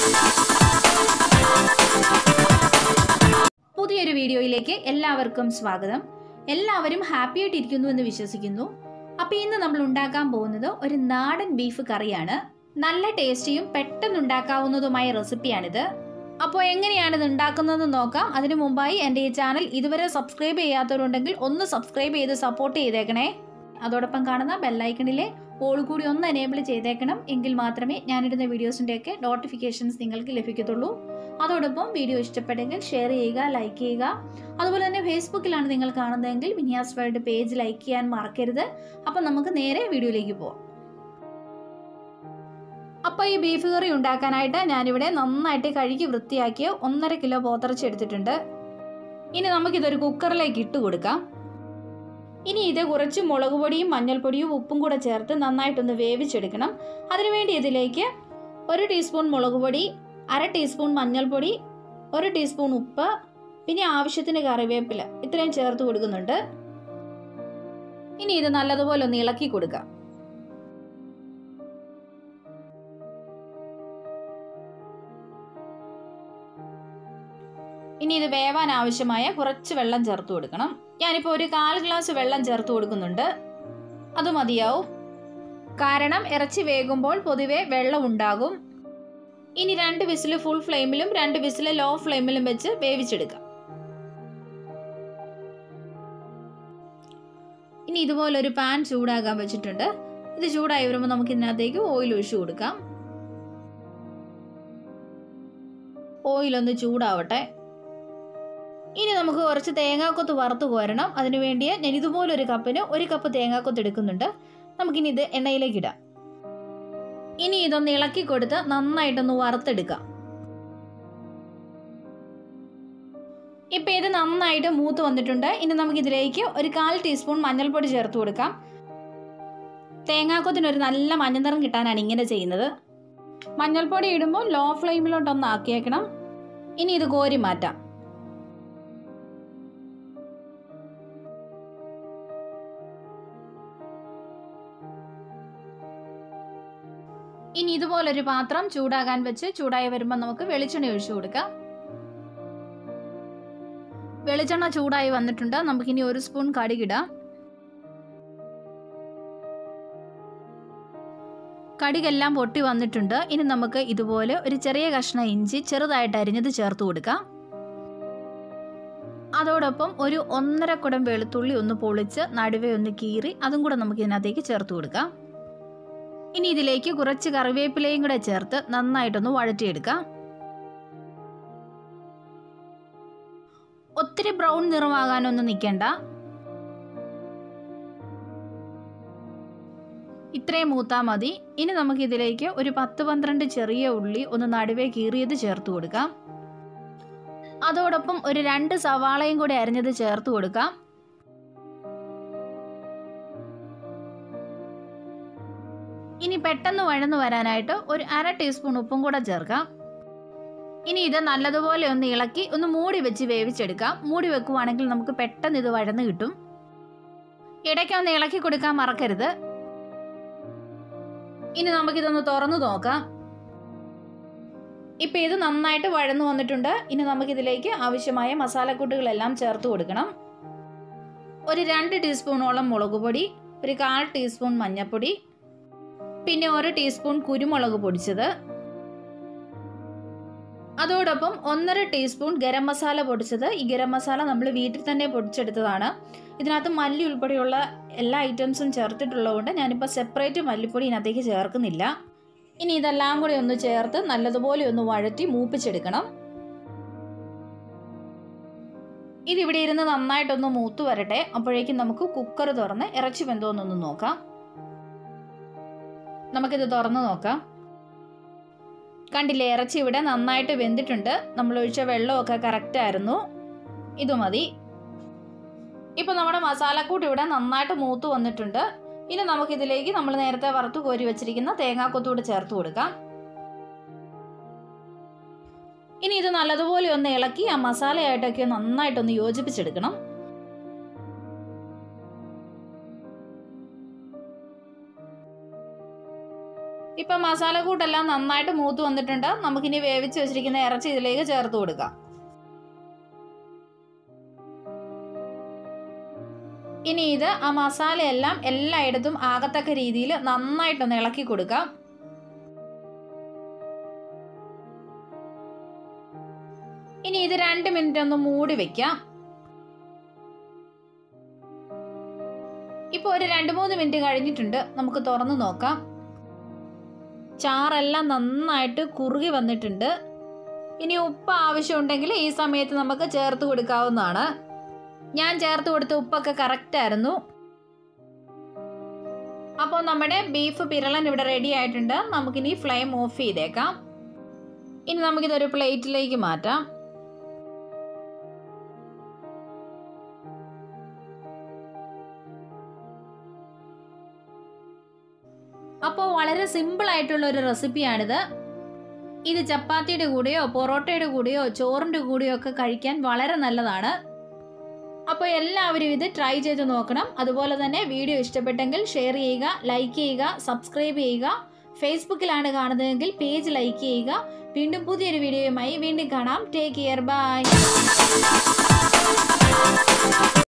പുതിയൊരു വീഡിയോയിലേക്ക് എല്ലാവർക്കും സ്വാഗതം എല്ലാവരും ഹാപ്പി ആയിട്ടിരിക്കുന്നു എന്ന് വിശ്വസിക്കുന്നു അപ്പോൾ ഇന്ന് നമ്മൾ ഉണ്ടാക്കാൻ പോകുന്നത് ഒരു നാടൻ ബീഫ് കറിയാണ് നല്ല ടേസ്റ്റിയും പെട്ടെന്ന് ഉണ്ടാക്കാവുന്നതുമായ റെസിപ്പിയാണിത് അപ്പോൾ എങ്ങനെയാണ് ഇത് ഉണ്ടാക്കുന്നതെന്ന് നോക്കാം അതിനു മുമ്പായി എൻ്റെ ഈ ചാനൽ ഇതുവരെ സബ്സ്ക്രൈബ് ചെയ്യാത്തവരുണ്ടെങ്കിൽ ഒന്ന് സബ്സ്ക്രൈബ് ചെയ്ത് സപ്പോർട്ട് ചെയ്തേക്കണേ അതോടൊപ്പം കാണുന്ന ബെല്ലൈക്കണിലെ ഓൾ കൂടി ഒന്ന് എനേബിൾ ചെയ്തേക്കണം എങ്കിൽ മാത്രമേ ഞാനിടുന്ന വീഡിയോസിൻ്റെയൊക്കെ നോട്ടിഫിക്കേഷൻസ് നിങ്ങൾക്ക് ലഭിക്കത്തുള്ളൂ അതോടൊപ്പം വീഡിയോ ഇഷ്ടപ്പെട്ടെങ്കിൽ ഷെയർ ചെയ്യുക ലൈക്ക് ചെയ്യുക അതുപോലെ തന്നെ ഫേസ്ബുക്കിലാണ് നിങ്ങൾ കാണുന്നതെങ്കിൽ മിനിയാസ് വേൾഡ് പേജ് ലൈക്ക് ചെയ്യാൻ മറക്കരുത് അപ്പം നമുക്ക് നേരെ വീഡിയോയിലേക്ക് പോവാം അപ്പോൾ ഈ ബീഫ് കറി ഉണ്ടാക്കാനായിട്ട് ഞാനിവിടെ നന്നായിട്ട് കഴുകി വൃത്തിയാക്കിയ ഒന്നര കിലോ പോത്തിറച്ചി എടുത്തിട്ടുണ്ട് ഇനി നമുക്കിതൊരു കുക്കറിലേക്ക് ഇട്ട് കൊടുക്കാം ഇനി ഇത് കുറച്ച് മുളക് പൊടിയും മഞ്ഞൾപ്പൊടിയും ഉപ്പും കൂടെ ചേർത്ത് നന്നായിട്ടൊന്ന് വേവിച്ചെടുക്കണം അതിനുവേണ്ടി ഇതിലേക്ക് ഒരു ടീസ്പൂൺ മുളക് പൊടി അര ടീസ്പൂൺ മഞ്ഞൾപ്പൊടി ഒരു ടീസ്പൂൺ ഉപ്പ് പിന്നെ ആവശ്യത്തിന് കറിവേപ്പില ഇത്രയും ചേർത്ത് കൊടുക്കുന്നുണ്ട് ഇനി ഇത് നല്ലതുപോലെ ഒന്ന് ഇളക്കി കൊടുക്കാം ഇനി ഇത് വേവാൻ ആവശ്യമായ കുറച്ച് വെള്ളം ചേർത്ത് കൊടുക്കണം ഞാനിപ്പോൾ ഒരു കാൽ ഗ്ലാസ് വെള്ളം ചേർത്ത് കൊടുക്കുന്നുണ്ട് അത് മതിയാവും കാരണം ഇറച്ചി വേകുമ്പോൾ പൊതുവെ വെള്ളം ഉണ്ടാകും ഇനി രണ്ട് വിസിൽ ഫുൾ ഫ്ലെയിമിലും രണ്ട് വിസിൽ ലോ ഫ്ലെയിമിലും വെച്ച് വേവിച്ചെടുക്കാം ഇനി ഇതുപോലൊരു പാൻ ചൂടാകാൻ വെച്ചിട്ടുണ്ട് ഇത് ചൂടായി വരുമ്പോൾ നമുക്ക് ഇതിനകത്തേക്ക് ഓയിൽ ഒഴിച്ചു കൊടുക്കാം ഓയിൽ ഒന്ന് ചൂടാവട്ടെ ഇനി നമുക്ക് കുറച്ച് തേങ്ങാക്കൊത്ത് വറുത്ത് കോരണം അതിനു വേണ്ടിയ ഞാൻ ഇതുപോലൊരു കപ്പിന് ഒരു കപ്പ് തേങ്ങാക്കൊത്ത് എടുക്കുന്നുണ്ട് നമുക്കിനി ഇത് എണ്ണയിലേക്ക് ഇടാം ഇനി ഇതൊന്ന് ഇളക്കി കൊടുത്ത് നന്നായിട്ടൊന്ന് വറുത്തെടുക്കാം ഇപ്പം ഇത് നന്നായിട്ട് മൂത്ത് വന്നിട്ടുണ്ട് ഇനി നമുക്ക് ഇതിലേക്ക് ഒരു കാൽ ടീസ്പൂൺ മഞ്ഞൾപ്പൊടി ചേർത്ത് കൊടുക്കാം തേങ്ങാക്കൊത്തിന് ഒരു നല്ല മഞ്ഞ നിറം കിട്ടാനാണ് ഇങ്ങനെ ചെയ്യുന്നത് മഞ്ഞൾപ്പൊടി ഇടുമ്പോൾ ലോ ഫ്ലെയിമിലോട്ടൊന്ന് ആക്കിയേക്കണം ഇനി ഇത് കോരി മാറ്റാം ഇനി ഇതുപോലൊരു പാത്രം ചൂടാകാൻ വെച്ച് ചൂടായി വരുമ്പോൾ നമുക്ക് വെളിച്ചെണ്ണ ഒഴിച്ചു കൊടുക്കാം വെളിച്ചെണ്ണ ചൂടായി വന്നിട്ടുണ്ട് നമുക്കിനി ഒരു സ്പൂൺ കടുകിടാം കടുകെല്ലാം പൊട്ടി വന്നിട്ടുണ്ട് ഇനി നമുക്ക് ഇതുപോലെ ഒരു ചെറിയ കഷ്ണം ഇഞ്ചി ചെറുതായിട്ട് അരിഞ്ഞത് ചേർത്ത് കൊടുക്കാം അതോടൊപ്പം ഒരു ഒന്നര കുടം വെളുത്തുള്ളി ഒന്ന് പൊളിച്ച് നടുവേ ഒന്ന് കീറി അതും കൂടെ നമുക്ക് ഇതിനകത്തേക്ക് ചേർത്ത് കൊടുക്കാം ഇനി ഇതിലേക്ക് കുറച്ച് കറിവേപ്പിലയും കൂടെ ചേർത്ത് നന്നായിട്ടൊന്ന് വഴറ്റിയെടുക്കാം ഒത്തിരി ബ്രൗൺ നിറമാകാനൊന്നും നിൽക്കണ്ട ഇത്രയും മൂത്താൽ മതി ഇനി നമുക്ക് ഇതിലേക്ക് ഒരു പത്ത് പന്ത്രണ്ട് ചെറിയ ഉള്ളി ഒന്ന് നടുവേ കീറിയത് ചേർത്ത് കൊടുക്കാം അതോടൊപ്പം ഒരു രണ്ട് സവാളയും കൂടി അരിഞ്ഞത് ചേർത്ത് കൊടുക്കാം ഇനി പെട്ടെന്ന് വഴന്നു വരാനായിട്ട് ഒരു അര ടീസ്പൂൺ ഉപ്പും കൂടെ ചേർക്കാം ഇനി ഇത് നല്ലതുപോലെ ഒന്ന് ഇളക്കി ഒന്ന് മൂടി വെച്ച് വേവിച്ചെടുക്കാം മൂടി വെക്കുവാണെങ്കിൽ നമുക്ക് പെട്ടെന്ന് ഇത് വഴന്ന് കിട്ടും ഇടയ്ക്ക് ഒന്ന് ഇളക്കി കൊടുക്കാൻ മറക്കരുത് ഇനി നമുക്കിതൊന്ന് തുറന്നു നോക്കാം ഇപ്പം ഇത് നന്നായിട്ട് വഴന്നു വന്നിട്ടുണ്ട് ഇനി നമുക്കിതിലേക്ക് ആവശ്യമായ മസാലക്കൂട്ടുകളെല്ലാം ചേർത്ത് കൊടുക്കണം ഒരു രണ്ട് ടീസ്പൂണോളം മുളക് പൊടി ഒരു കാൽ ടീസ്പൂൺ മഞ്ഞൾപ്പൊടി പിന്നെ ഒരു ടീസ്പൂൺ കുരുമുളക് പൊടിച്ചത് അതോടൊപ്പം ഒന്നര ടീസ്പൂൺ ഗരം മസാല പൊടിച്ചത് ഈ ഗരം മസാല നമ്മൾ വീട്ടിൽ തന്നെ പൊടിച്ചെടുത്തതാണ് ഇതിനകത്ത് മല്ലി ഉൾപ്പെടെയുള്ള എല്ലാ ഐറ്റംസും ചേർത്തിട്ടുള്ളതുകൊണ്ട് ഞാനിപ്പോൾ സെപ്പറേറ്റ് മല്ലിപ്പൊടി ഇതിനകത്തേക്ക് ചേർക്കുന്നില്ല ഇനി ഇതെല്ലാം കൂടി ഒന്ന് ചേർത്ത് നല്ലതുപോലെ ഒന്ന് വഴറ്റി മൂപ്പിച്ചെടുക്കണം ഇതിവിടെ ഇരുന്ന് നന്നായിട്ടൊന്ന് മൂത്ത് വരട്ടെ അപ്പോഴേക്കും നമുക്ക് കുക്കർ തുറന്ന് ഇറച്ചി വെന്തോന്നൊന്ന് നോക്കാം നമുക്കിത് തുറന്നു നോക്കാം കണ്ടില്ലേ ഇറച്ചി ഇവിടെ നന്നായിട്ട് വെന്തിട്ടുണ്ട് നമ്മൾ ഒഴിച്ച വെള്ളമൊക്കെ കറക്റ്റ് ആയിരുന്നു ഇത് മതി ഇപ്പൊ നമ്മുടെ മസാലക്കൂട്ട് ഇവിടെ നന്നായിട്ട് മൂത്ത് വന്നിട്ടുണ്ട് ഇനി നമുക്കിതിലേക്ക് നമ്മൾ നേരത്തെ വറുത്ത് കോരി വെച്ചിരിക്കുന്ന തേങ്ങാക്കൊത്തൂടെ ചേർത്ത് കൊടുക്കാം ഇനി ഇത് നല്ലതുപോലെ ഒന്ന് ഇളക്കി ആ മസാലയായിട്ടൊക്കെ നന്നായിട്ടൊന്ന് യോജിപ്പിച്ചെടുക്കണം ഇപ്പം മസാലക്കൂട്ടെല്ലാം നന്നായിട്ട് മൂത്ത് വന്നിട്ടുണ്ട് നമുക്കിനി വേവിച്ച് വെച്ചിരിക്കുന്ന ഇറച്ചി ഇതിലേക്ക് ചേർത്ത് കൊടുക്കാം ഇനി ഇത് ആ മസാലയെല്ലാം എല്ലായിടത്തും ആകത്തക്ക രീതിയിൽ നന്നായിട്ടൊന്ന് ഇളക്കി കൊടുക്കാം ഇനി ഇത് രണ്ട് മിനിറ്റ് ഒന്ന് മൂടി വെക്കാം ഇപ്പോൾ ഒരു രണ്ട് മൂന്ന് മിനിറ്റ് കഴിഞ്ഞിട്ടുണ്ട് നമുക്ക് തുറന്നു നോക്കാം ചാറെല്ലാം നന്നായിട്ട് കുറുകി വന്നിട്ടുണ്ട് ഇനി ഉപ്പ് ആവശ്യമുണ്ടെങ്കിൽ ഈ സമയത്ത് നമുക്ക് ചേർത്ത് കൊടുക്കാവുന്നതാണ് ഞാൻ ചേർത്ത് കൊടുത്ത ഉപ്പൊക്കെ കറക്റ്റ് ആയിരുന്നു അപ്പോൾ നമ്മുടെ ബീഫ് പിരളൻ ഇവിടെ റെഡി ആയിട്ടുണ്ട് നമുക്കിനി ഫ്ലെയിം ഓഫ് ചെയ്തേക്കാം ഇനി നമുക്കിതൊരു പ്ലേറ്റിലേക്ക് മാറ്റാം അപ്പോൾ വളരെ സിമ്പിൾ ആയിട്ടുള്ള ഒരു റെസിപ്പിയാണിത് ഇത് ചപ്പാത്തിയുടെ കൂടെയോ പൊറോട്ടയുടെ കൂടെയോ ചോറിൻ്റെ കൂടെയോ ഒക്കെ കഴിക്കാൻ വളരെ നല്ലതാണ് അപ്പോൾ എല്ലാവരും ഇത് ട്രൈ ചെയ്ത് നോക്കണം അതുപോലെ തന്നെ വീഡിയോ ഇഷ്ടപ്പെട്ടെങ്കിൽ ഷെയർ ചെയ്യുക ലൈക്ക് ചെയ്യുക സബ്സ്ക്രൈബ് ചെയ്യുക ഫേസ്ബുക്കിലാണ് കാണുന്നതെങ്കിൽ പേജ് ലൈക്ക് ചെയ്യുക വീണ്ടും പുതിയൊരു വീഡിയോയുമായി വീണ്ടും കാണാം ടേക്ക് കെയർ ബൈ